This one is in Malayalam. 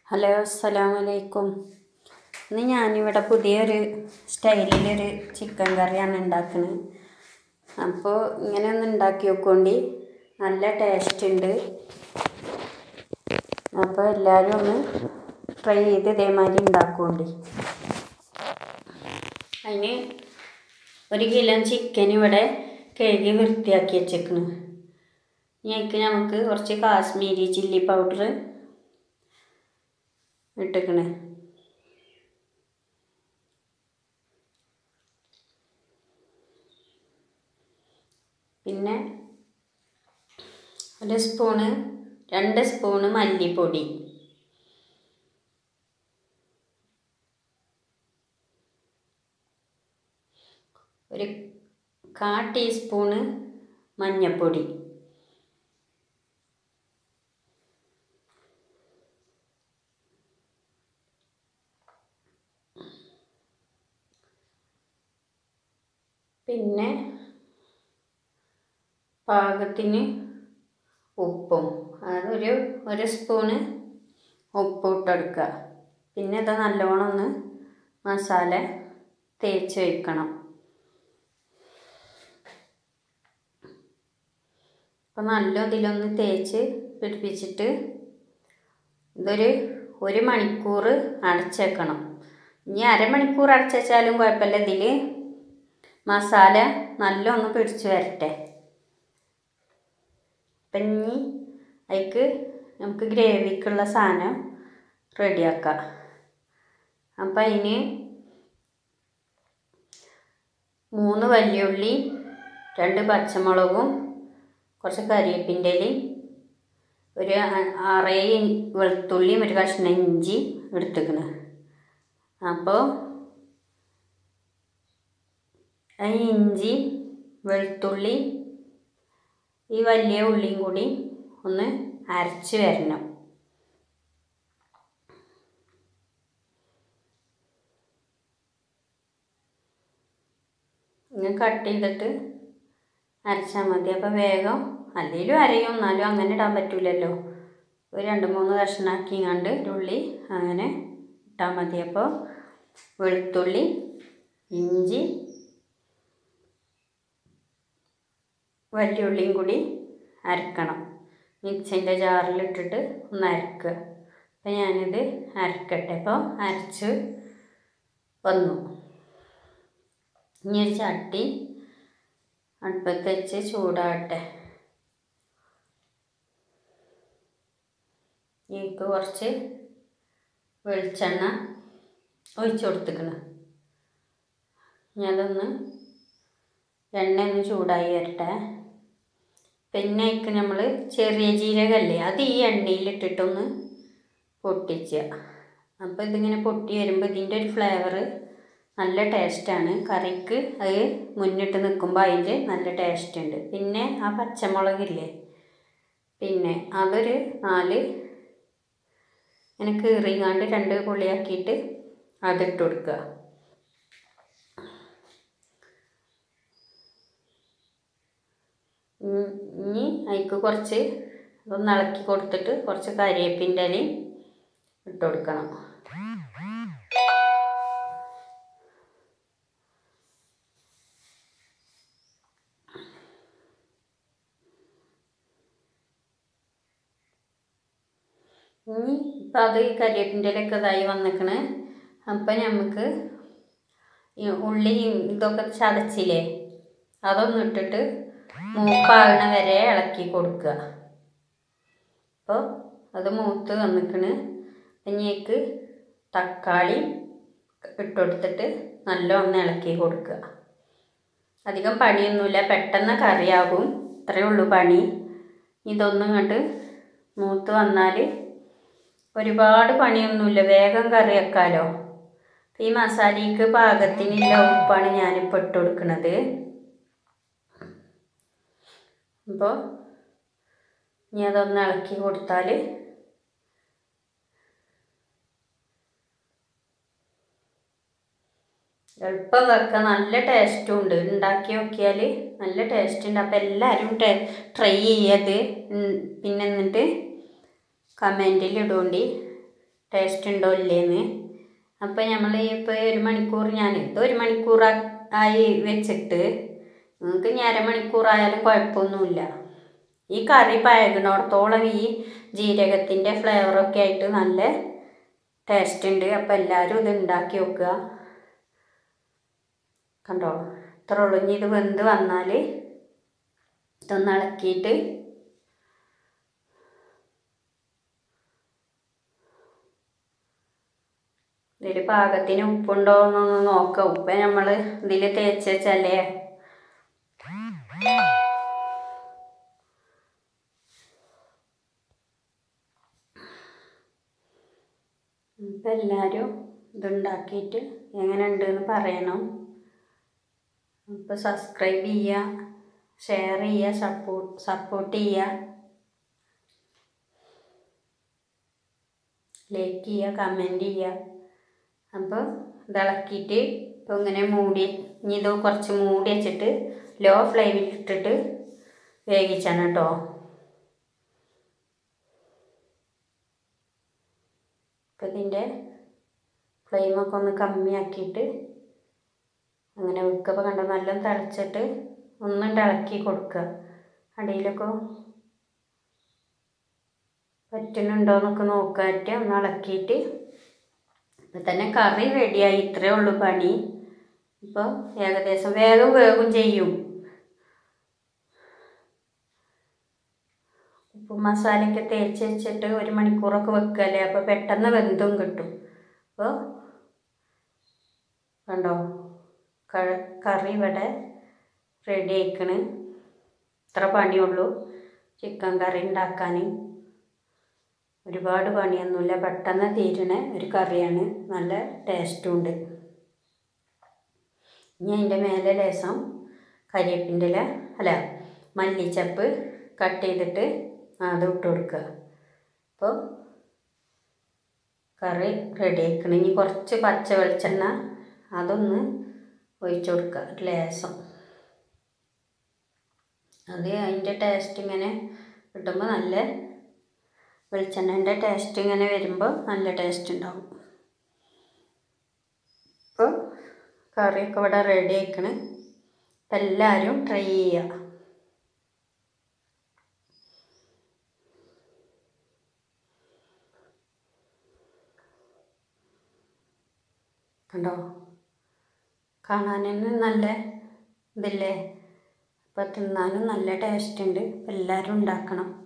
ഹലോ അസ്സലാമു അലൈക്കും ഇന്ന് ഞാനിവിടെ പുതിയൊരു സ്റ്റൈലിലൊരു ചിക്കൻ കറിയാണ് ഉണ്ടാക്കുന്നത് അപ്പോൾ ഇങ്ങനെ ഒന്ന് ഉണ്ടാക്കി നോക്കോണ്ടി നല്ല ടേസ്റ്റ് ഉണ്ട് അപ്പോൾ എല്ലാവരും ഒന്ന് ട്രൈ ചെയ്ത് ഇതേമാതിരി ഉണ്ടാക്കുകൊണ്ടി അതിന് ഒരു കിലോ ചിക്കൻ ഇവിടെ കഴുകി വൃത്തിയാക്കി വെച്ചേക്കണ് ഞങ്ങൾക്ക് നമുക്ക് കുറച്ച് കാശ്മീരി ചില്ലി പൗഡർ ഇട്ടിക്കണേ പിന്നെ ഒരു സ്പൂണ് രണ്ട് സ്പൂണ് മല്ലിപ്പൊടി ഒരു കാ ടീസ്പൂണ് മഞ്ഞൾപ്പൊടി പിന്നെ പാകത്തിന് ഉപ്പും അതൊരു ഒരു സ്പൂണ് ഉപ്പ് ഇട്ടെടുക്കുക പിന്നെ ഇത് നല്ലോണം ഒന്ന് മസാല തേച്ച് വയ്ക്കണം അപ്പം നല്ല ഇതിലൊന്ന് തേച്ച് പിടിപ്പിച്ചിട്ട് ഇതൊരു ഒരു മണിക്കൂർ അടച്ചേക്കണം ഇനി അരമണിക്കൂർ അടച്ചാലും കുഴപ്പമില്ല ഇതിൽ മസാല നല്ല ഒന്ന് പിടിച്ചു വരട്ടെ അപ്പം ഇനി അതിക്ക് നമുക്ക് ഗ്രേവിക്കുള്ള സാധനം റെഡിയാക്കാം അപ്പം അതിന് മൂന്ന് വലിയുള്ളി രണ്ട് പച്ചമുളകും കുറച്ച് കരിവേപ്പിൻ്റെ ഇലയും ഒരു ആറേഴ് വെളുത്തുള്ളിയും ഒരു കഷ്ണം ഇഞ്ചി എടുത്തേക്കണ് അപ്പോൾ ആ ഇഞ്ചി വെളുത്തുള്ളി ഈ വലിയ ഉള്ളിയും കൂടി ഒന്ന് അരച്ച് വരണം ഇങ്ങനെ കട്ട് ചെയ്തിട്ട് അരച്ചാൽ മതി അപ്പോൾ വേഗം അല്ലെങ്കിലും അരയും എന്നാലും അങ്ങനെ ഇടാൻ പറ്റില്ലല്ലോ ഒരു രണ്ട് മൂന്ന് കഷ്ണാക്കി കണ്ട് ഉള്ളി അങ്ങനെ ഇട്ടാൽ മതി അപ്പോൾ വെളുത്തുള്ളി ഇഞ്ചി വലിയുള്ളിയും കൂടി അരക്കണം മിക്സിൻ്റെ ജാറിലിട്ടിട്ട് ഒന്ന് അരക്കുക അപ്പം ഞാനിത് അരക്കട്ടെ അപ്പോൾ അരച്ച് വന്നു ഇനി ഒരു ചട്ടി അടുപ്പത്ത് വെച്ച് ചൂടാകട്ടെ എനിക്ക് കുറച്ച് വെളിച്ചെണ്ണ ഒഴിച്ചു കൊടുത്തിക്കണം ഞാനതൊന്ന് എണ്ണ ഒന്ന് ചൂടായി വരട്ടെ പിന്നെ അതിക്ക് നമ്മൾ ചെറിയ ജീരകമല്ലേ അത് ഈ എണ്ണയിലിട്ടിട്ടൊന്ന് പൊട്ടിക്കുക അപ്പോൾ ഇതിങ്ങനെ പൊട്ടി വരുമ്പോൾ ഇതിൻ്റെ ഒരു ഫ്ലേവർ നല്ല ടേസ്റ്റാണ് കറിക്ക് അത് മുന്നിട്ട് നിൽക്കുമ്പോൾ അതിൻ്റെ നല്ല ടേസ്റ്റ് ഉണ്ട് പിന്നെ ആ പച്ചമുളകില്ലേ പിന്നെ അതൊരു നാല് ഇങ്ങനെ കീറിങ്ങാണ്ട് രണ്ട് പൊളിയാക്കിയിട്ട് അതിട്ട് കൊടുക്കുക ഇനി അതിക്ക് കുറച്ച് ഒന്ന് ഇളക്കി കൊടുത്തിട്ട് കുറച്ച് കരിവേപ്പിൻ്റെ ഇലയും ഇട്ട് കൊടുക്കണം ഇനി ഇപ്പം അത് ഈ കരിവേപ്പിൻ്റെ ഇലയൊക്കെ ഇതായി വന്നിക്കണ് അപ്പം നമുക്ക് ഈ ഉള്ളി ഇതൊക്കെ ചതച്ചില്ലേ അതൊന്നും ഇട്ടിട്ട് മൂപ്പാകണ വരെ ഇളക്കി കൊടുക്കുക അപ്പോൾ അത് മൂത്ത് വന്നിക്കണ് ഇനിയേക്ക് തക്കാളി ഇട്ടുകൊടുത്തിട്ട് നല്ലോണം ഇളക്കി കൊടുക്കുക അധികം പണിയൊന്നുമില്ല പെട്ടെന്ന് കറിയാകും ഇത്രയേ ഉള്ളൂ പണി ഇതൊന്നും ഇങ്ങോട്ട് മൂത്ത് വന്നാൽ ഒരുപാട് പണിയൊന്നുമില്ല വേഗം കറി വെക്കാമല്ലോ ഈ മസാലയ്ക്ക് പാകത്തിനുള്ള ഉപ്പാണ് ഞാനിപ്പോൾ ഇട്ട് കൊടുക്കുന്നത് അപ്പോൾ ഇനി അതൊന്ന് ഇളക്കി കൊടുത്താൽ എളുപ്പം വെക്കാം നല്ല ടേസ്റ്റും ഉണ്ട് ഉണ്ടാക്കി നോക്കിയാൽ നല്ല ടേസ്റ്റ് ഉണ്ട് അപ്പോൾ എല്ലാവരും ട്രൈ ചെയ്യത് പിന്നെ എന്നിട്ട് കമൻറ്റിൽ ഇടുകൊണ്ടി ടേസ്റ്റ് ഉണ്ടോ ഇല്ലേന്ന് അപ്പം നമ്മൾ ഇപ്പോൾ ഒരു മണിക്കൂർ ഞാൻ ഇത് ഒരു മണിക്കൂർ ആയി വെച്ചിട്ട് നിങ്ങൾക്ക് ഇനി അരമണിക്കൂറായാലും കുഴപ്പമൊന്നുമില്ല ഈ കറി പഴകുന്നിടത്തോളം ഈ ജീരകത്തിൻ്റെ ഫ്ലേവറൊക്കെ ആയിട്ട് നല്ല ടേസ്റ്റ് ഉണ്ട് അപ്പോൾ എല്ലാവരും ഇത് ഉണ്ടാക്കി വെക്കുക കണ്ടോ ഇത്ര ഉള്ളൂ ഇനി ഇത് വെന്ത് വന്നാൽ ഇതൊന്ന് ഇളക്കിയിട്ട് ഇതിൽ പാകത്തിന് ഉപ്പുണ്ടോ എന്നൊന്ന് നോക്കാം ഉപ്പ് നമ്മൾ ഇതിൽ തേച്ച് വെച്ചല്ലേ ഇപ്പം എല്ലാവരും ഇതുണ്ടാക്കിയിട്ട് എങ്ങനെ ഉണ്ടെന്ന് പറയണം അപ്പോൾ സബ്സ്ക്രൈബ് ചെയ്യുക ഷെയർ ചെയ്യുക സപ്പോർട്ട് സപ്പോർട്ട് ചെയ്യുക ലൈക്ക് ചെയ്യുക കമൻറ്റ് ചെയ്യുക അപ്പോൾ ഇതിളക്കിയിട്ട് ഇപ്പോൾ ഇങ്ങനെ മൂടി ഇനി ഇത് കുറച്ച് മൂടി വെച്ചിട്ട് ലോ ഫ്ലെയിമിൽ ഇട്ടിട്ട് വേവിച്ചാണ് കേട്ടോ അപ്പോൾ ഇതിൻ്റെ ഫ്ലെയിമൊക്കെ ഒന്ന് കമ്മിയാക്കിയിട്ട് അങ്ങനെ വെക്കുമ്പോൾ കണ്ടോ നല്ല തിളച്ചിട്ട് ഒന്നും ഇളക്കി കൊടുക്കുക അടിയിലൊക്കെ പറ്റുന്നുണ്ടോ എന്നൊക്കെ നോക്കാറ്റ് ഒന്ന് ഇളക്കിയിട്ട് ഇപ്പം തന്നെ കറി റെഡിയായി ഇത്രയേ ഉള്ളൂ പണി ഇപ്പോൾ ഏകദേശം വേഗം വേഗം ചെയ്യും ഉപ്പും മസാലയൊക്കെ തേച്ച് വെച്ചിട്ട് ഒരു മണിക്കൂറൊക്കെ വെക്കല്ലേ അപ്പോൾ പെട്ടെന്ന് വെന്തും കിട്ടും അപ്പോൾ കണ്ടോ കറി ഇവിടെ റെഡി ആയിക്കണ് ഇത്ര പണിയുള്ളൂ ചിക്കൻ കറി ഉണ്ടാക്കാൻ ഒരുപാട് പണിയൊന്നുമില്ല പെട്ടെന്ന് തീരണ ഒരു കറിയാണ് നല്ല ടേസ്റ്റും ഉണ്ട് ഇനി അതിൻ്റെ മേലെ ലേസം കരിവേപ്പിൻ്റെ ഇല അല്ല മല്ലിച്ചപ്പ് കട്ട് ചെയ്തിട്ട് അത് ഇട്ട് കൊടുക്കുക അപ്പോൾ കറി റെഡി ആക്കണം ഇനി കുറച്ച് പച്ച വെളിച്ചെണ്ണ അതൊന്ന് ഒഴിച്ചു കൊടുക്കുക ഒരു ലേസം അത് അതിൻ്റെ ടേസ്റ്റ് ഇങ്ങനെ കിട്ടുമ്പോൾ നല്ല വെളിച്ചെണ്ണൻ്റെ ടേസ്റ്റ് ഇങ്ങനെ വരുമ്പോൾ നല്ല ടേസ്റ്റ് ഉണ്ടാവും അപ്പോൾ കറിയൊക്കെ ഇവിടെ റെഡി ആയിക്കണ് അപ്പം എല്ലാവരും ട്രൈ ചെയ്യുക കണ്ടോ കാണാൻ തന്നെ നല്ല ഇതില്ലേ അപ്പം തിന്നാനും നല്ല ടേസ്റ്റ് ഉണ്ട് എല്ലാവരും ഉണ്ടാക്കണം